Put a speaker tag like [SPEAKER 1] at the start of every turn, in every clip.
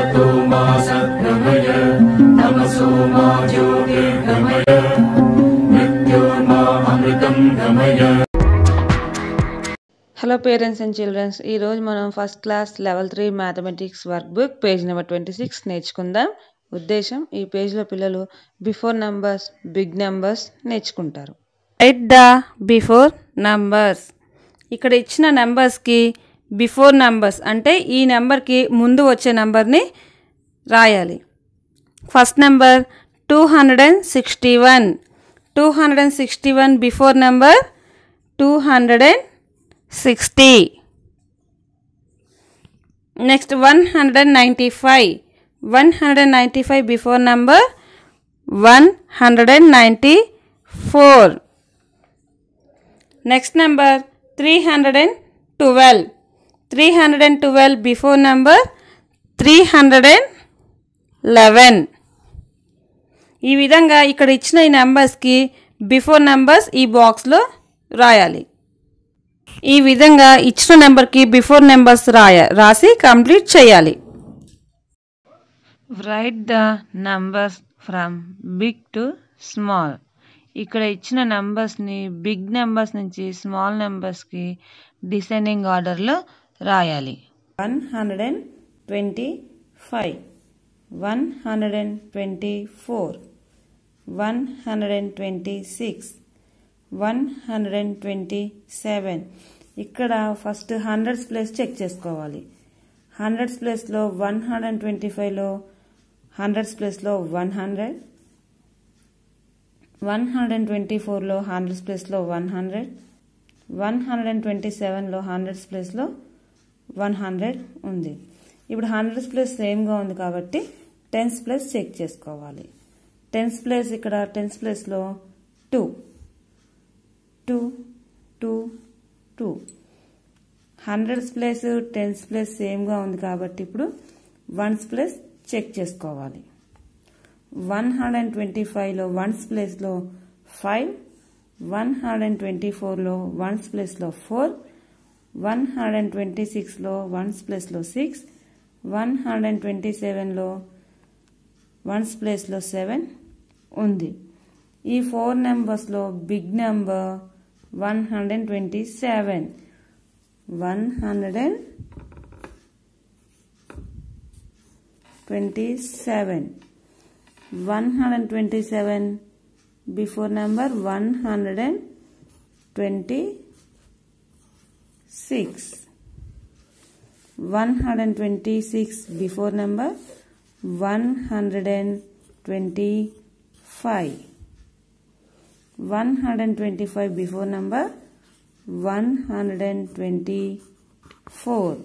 [SPEAKER 1] सतो मा सद्गमय तमसो मा ज्योतिर्गमय मृत्योर्मा अमृतं गमय
[SPEAKER 2] హలో పేరెంట్స్ అండ్ చిల్డ్రన్స్ ఈరోజు మనం first class level three mathematics work book page number twenty six నేర్చుకుందాం ఉద్దేశం ఈ పేజ్లో పిల్లలు బిఫోర్ నంబర్స్ బిగ్ నెంబర్స్ నేర్చుకుంటారు రైట్ ద బిఫోర్ నంబర్స్ ఇక్కడ ఇచ్చిన నెంబర్స్కి బిఫోర్ నంబర్స్ అంటే ఈ నెంబర్కి ముందు వచ్చే నెంబర్ని రాయాలి first number two hundred and sixty one two hundred and sixty one before number two hundred and sixty next one hundred and ninety five one hundred and ninety five before number one hundred and ninety four next number three hundred and twelve three hundred and twelve before number three hundred and eleven ఈ విధంగా ఇక్కడ ఇచ్చిన ఈ నెంబర్స్కి before numbers ఈ బాక్స్లో రాయాలి ఈ విధంగా ఇచ్చిన నెంబర్కి బిఫోర్ నెంబర్స్ రాయ రాసి కంప్లీట్ చేయాలి right the numbers from big to small ఇక్కడ ఇచ్చిన నెంబర్స్ని బిగ్ నెంబర్స్ నుంచి స్మాల్ నెంబర్స్కి డిసెండింగ్ ఆర్డర్లో రాయాలి one hundred and twenty five one hundred and twenty four one hundred and twenty six one hundred and twenty seven ఇక్కడ first hundreds place check చేసుకోవాలి hundreds ప్లేస్లో వన్ హండ్రెడ్ అండ్ ట్వంటీ ఫైవ్లో hundreds ప్లేస్లో one hundred one hundred and twenty ఫోర్లో hundreds ప్లేస్లో one hundred one hundred and twenty సెవెన్లో hundreds ప్లేస్లో one hundred ఉంది ఇప్పుడు హండ్రెడ్స్ ప్లేస్ సేమ్గా ఉంది కాబట్టి టెన్స్ ప్లేస్ చెక్ చేసుకోవాలి టెన్స్ ప్లేస్ ఇక్కడ టెన్స్ ప్లేస్లో two two two two hundreds place tens place సేమ్గా ఉంది కాబట్టి ఇప్పుడు వన్స్ ప్లేస్ చెక్ చేసుకోవాలి వన్ హండ్రెడ్ అండ్ ట్వంటీ ఫైవ్లో వన్స్ ప్లేస్లో five one hundred and twenty ఫోర్లో వన్స్ ప్లేస్లో four one hundred and twenty సిక్స్లో వన్స్ ప్లేస్లో six one hundred and twenty సెవెన్లో వన్స్ ప్లేస్లో సెవెన్ ఉంది ఈ ఫోర్ నెంబర్స్లో big number one hundred and twenty seven one hundred and twenty seven one hundred and twenty seven before number one hundred and twenty six one hundred and twenty six before number one hundred and twenty five one hundred and twenty five before number one hundred and twenty four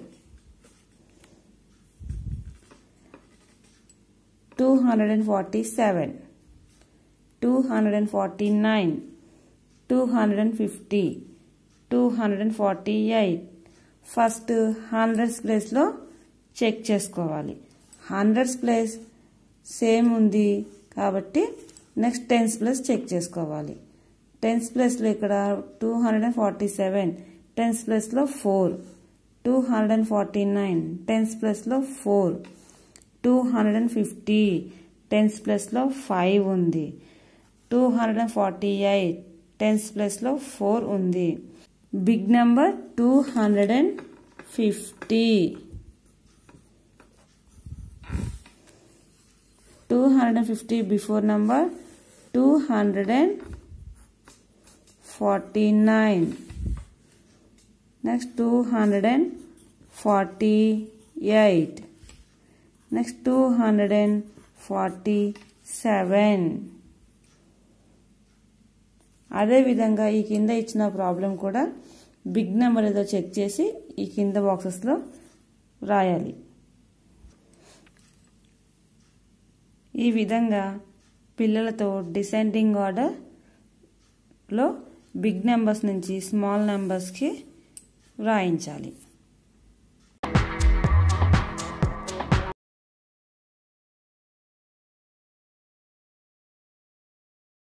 [SPEAKER 2] two hundred and forty seven two hundred and forty nine two hundred and fifty two hundred and forty eight first hundreds ప్లేస్లో check చేసుకోవాలి hundreds place same ఉంది కాబట్టి next tens plus check చేసుకోవాలి tens ప్లస్లో ఇక్కడ two hundred and forty seven tens ప్లస్లో four two hundred and forty nine tens ప్లస్లో four two hundred and fifty tens ప్లస్లో ఫైవ్ ఉంది two hundred and forty eight tens ప్లస్లో four ఉంది big number two hundred and fifty two hundred and fifty before number two hundred and forty nine next two hundred and forty eight next two hundred and forty seven అదేవిధంగా ఈ కింద ఇచ్చిన problem కూడా big number ఏదో check చేసి ఈ కింద బాక్సెస్లో రాయాలి ఈ విధంగా పిల్లలతో డిసెండింగ్ ఆర్డర్లో బిగ్ నెంబర్స్ నుంచి స్మాల్ నెంబర్స్కి వ్రాయించాలి